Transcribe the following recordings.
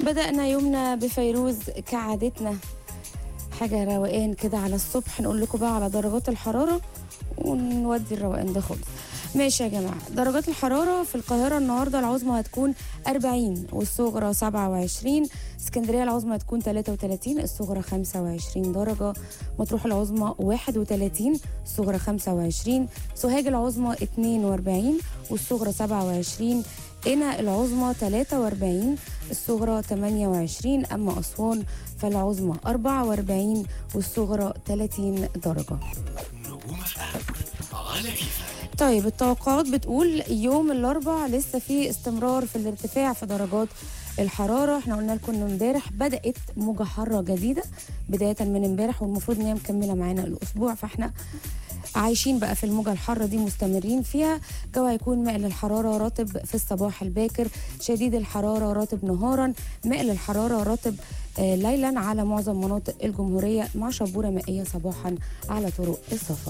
بدأنا يومنا بفيروز كعادتنا حاجة روقان كده على الصبح نقول لكم بقى على درجات الحرارة ونودي الروقان ده خالص ماشي يا جماعة درجات الحرارة في القاهرة النهاردة العظمى هتكون 40 والصغرى 27 اسكندرية العظمى هتكون 33 الصغرى 25 درجة مطروح العظمى 31 الصغرى 25 سوهاج العظمى 42 والصغرى 27 قنا العظمى 43 الصغرى 28 أما أسوان فالعظمى 44 والصغرى 30 درجة نجوم اف ام على كيفك طيب التوقعات بتقول يوم الاربع لسه في استمرار في الارتفاع في درجات الحراره احنا قلنا لكم ان امبارح بدات موجه حاره جديده بدايه من امبارح والمفروض ان هي مكمله معانا الاسبوع فاحنا عايشين بقى في الموجة الحارة دي مستمرين فيها جو هيكون مائل الحرارة رطب في الصباح الباكر شديد الحرارة رطب نهارا مائل الحرارة رطب آه، ليلا على معظم مناطق الجمهورية مع شبورة مائية صباحا على طرق السفر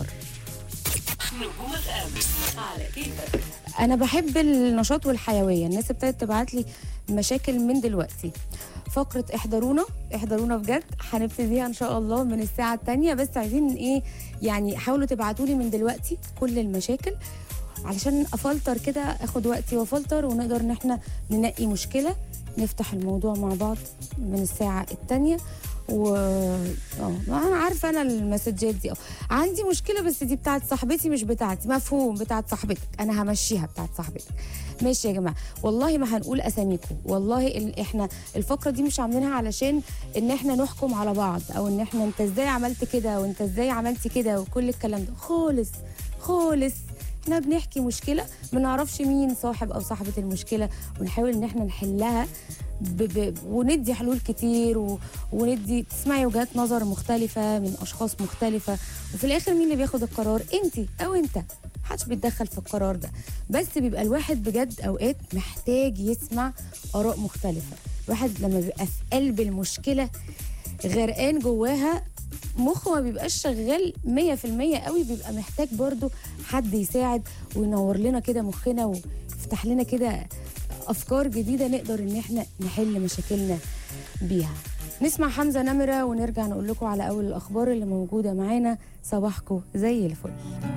نجوم اف ام على كيفك انا بحب النشاط والحيويه الناس ابتدت تبعت لي مشاكل من دلوقتي فقرة احضرونا احضرونا بجد هنبتديها ان شاء الله من الساعة التانية بس عايزين ايه يعني حاولوا تبعتوا لي من دلوقتي كل المشاكل علشان افلتر كده اخد وقتي وافلتر ونقدر ان احنا ننقي مشكلة نفتح الموضوع مع بعض من الساعة التانية و اه ما انا عارفه انا المسجات دي اه عندي مشكله بس دي بتاعت صاحبتي مش بتاعتي مفهوم بتاعت صاحبتك انا همشيها بتاعت صاحبتك ماشي يا جماعه والله ما هنقول اساميكم والله ال- احنا الفقره دي مش عاملينها علشان ان احنا نحكم على بعض او ان احنا انت ازاي عملت كده وانت ازاي عملتي كده وكل الكلام ده خالص خالص احنا بنحكي مشكله ما نعرفش مين صاحب او صاحبه المشكله ونحاول ان احنا نحلها ب... ب... وندي حلول كتير و... وندي تسمعي وجهات نظر مختلفه من اشخاص مختلفه وفي الاخر مين اللي بياخد القرار انت او انت محدش بيتدخل في القرار ده بس بيبقى الواحد بجد اوقات محتاج يسمع اراء مختلفه الواحد لما بيبقى في قلب المشكله غرقان جواها مخه ما بيبقاش شغال 100% قوي بيبقى محتاج برضو حد يساعد وينور لنا كده مخنا ويفتح لنا كده افكار جديده نقدر ان احنا نحل مشاكلنا بيها نسمع حمزه نمره ونرجع نقول لكم على اول الاخبار اللي موجوده معانا صباحكم زي الفل